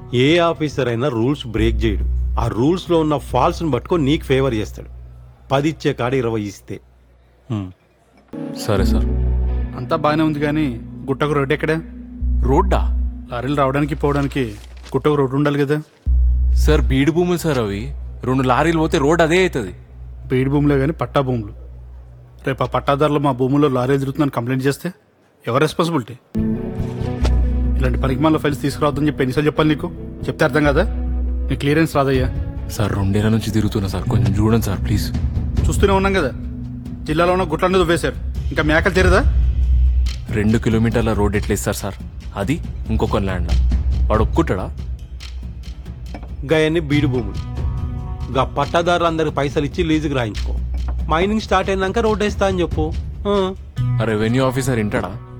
ఏ officer అయినా rules break చేయడు ఆ రూల్స్లో ఉన్న ఫాల్స్ని పట్టుకొని నీకు ఫేవర్ చేస్తాడు పది ఇచ్చే కాడ ఇరవై ఇస్తే హ్మ్. సరే సార్ అంతా బాగానే ఉంది కానీ గుట్టకు రోడ్డు ఎక్కడా రోడ్డా లారీలు రావడానికి పోవడానికి గుట్టకు రోడ్డు ఉండాలి కదా సార్ బీడు భూములు సార్ అవి రెండు లారీలు పోతే రోడ్ అదే అవుతుంది బీడి భూములే కానీ పట్టా భూములు రేపు ఆ పట్టాదారులు మా భూముల్లో లారీ తిరుగుతుందని కంప్లైంట్ చేస్తే ఎవరు రెస్పాన్సిబిలిటీ ఇలాంటి పరిగమాల ఫైల్స్ తీసుకురావద్దని చెప్పి ఎన్నిసార్లు చెప్పాలి నీకు చెప్తే అర్థం కదా నీ క్లియరెన్స్ రాదయ్యా సార్ రెండేళ్ల నుంచి తిరుగుతున్నా సార్ కొంచెం చూడండి సార్ ప్లీజ్ చూస్తూనే ఉన్నాం కదా జిల్లాలో ఉన్న గుట్లన్నీ దువ్వేశారు ఇంకా మేకలు తీరదా రెండు కిలోమీటర్ల రోడ్ ఎట్లా ఇస్తారు సార్ అది ఇంకొక ల్యాండ్ వాడు ఒప్పుకుంటాడా గయన్ని బీడు భూములు గా పట్టాదారులు అందరికి పైసలు ఇచ్చి లీజుకి రాయించుకో మైనింగ్ స్టార్ట్ అయినాక రోడ్ వేస్తా అని చెప్పు ఆ. ఆ రెవెన్యూ ఆఫీసర్ వింటాడా